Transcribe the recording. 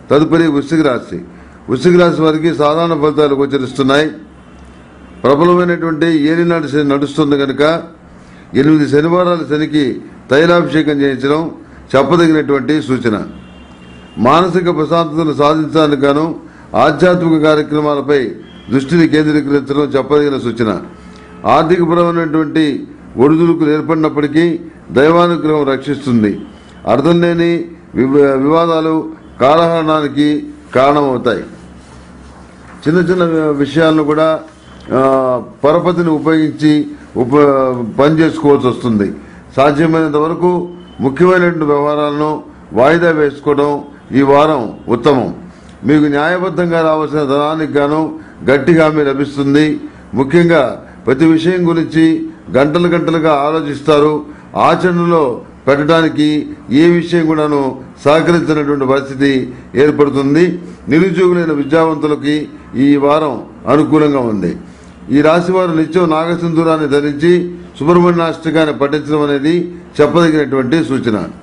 తదుపరి వృశ్చిక రాశి వృశ్చిక రాశి వారికి సాధారణ ఫలితాలు గోచరిస్తున్నాయి ప్రబలమైనటువంటి ఏలినాటి శని నడుస్తుంది కనుక ఎనిమిది శనివారాల శనికి తైలాభిషేకం చేయించడం చెప్పదగినటువంటి సూచన మానసిక ప్రశాంతతను సాధించడానికి గాను ఆధ్యాత్మిక కార్యక్రమాలపై దృష్టిని కేంద్రీకరించడం చెప్పదగిన సూచన ఆర్థికపరమైనటువంటి ఒడిదుడుకులు ఏర్పడినప్పటికీ దైవానుగ్రహం రక్షిస్తుంది అర్థం లేని వివ- వివాదాలు కాలహరణానికి కారణమవుతాయి చిన్న చిన్న విషయాలను కూడా ఆ, పరపతిని ఉపయోగించి ఉప పని చేసుకోవాల్సి వస్తుంది సాధ్యమైనంత వరకు ముఖ్యమైనటువంటి వ్యవహారాలను వాయిదా వేసుకోవడం ఈ వారం ఉత్తమం మీకు న్యాయబద్ధంగా రావాల్సిన ధనానికి గాను గట్టి హామీ లభిస్తుంది ముఖ్యంగా ప్రతి విషయం గురించి గంటలు గంటలుగా ఆలోచిస్తారు ఆచరణలో పెట్టడానికి ఏ విషయం కూడాను సహకరించినటువంటి పరిస్థితి ఏర్పడుతుంది నిరుద్యోగులైన విద్యావంతులకి ఈ వారం అనుకూలంగా ఉంది ఈ రాశి వారు నిత్యం నాగసింధూరాన్ని ధరించి సుబ్రహ్మణ్యాష్టకాన్ని పఠించడం అనేది చెప్పదగినటువంటి సూచన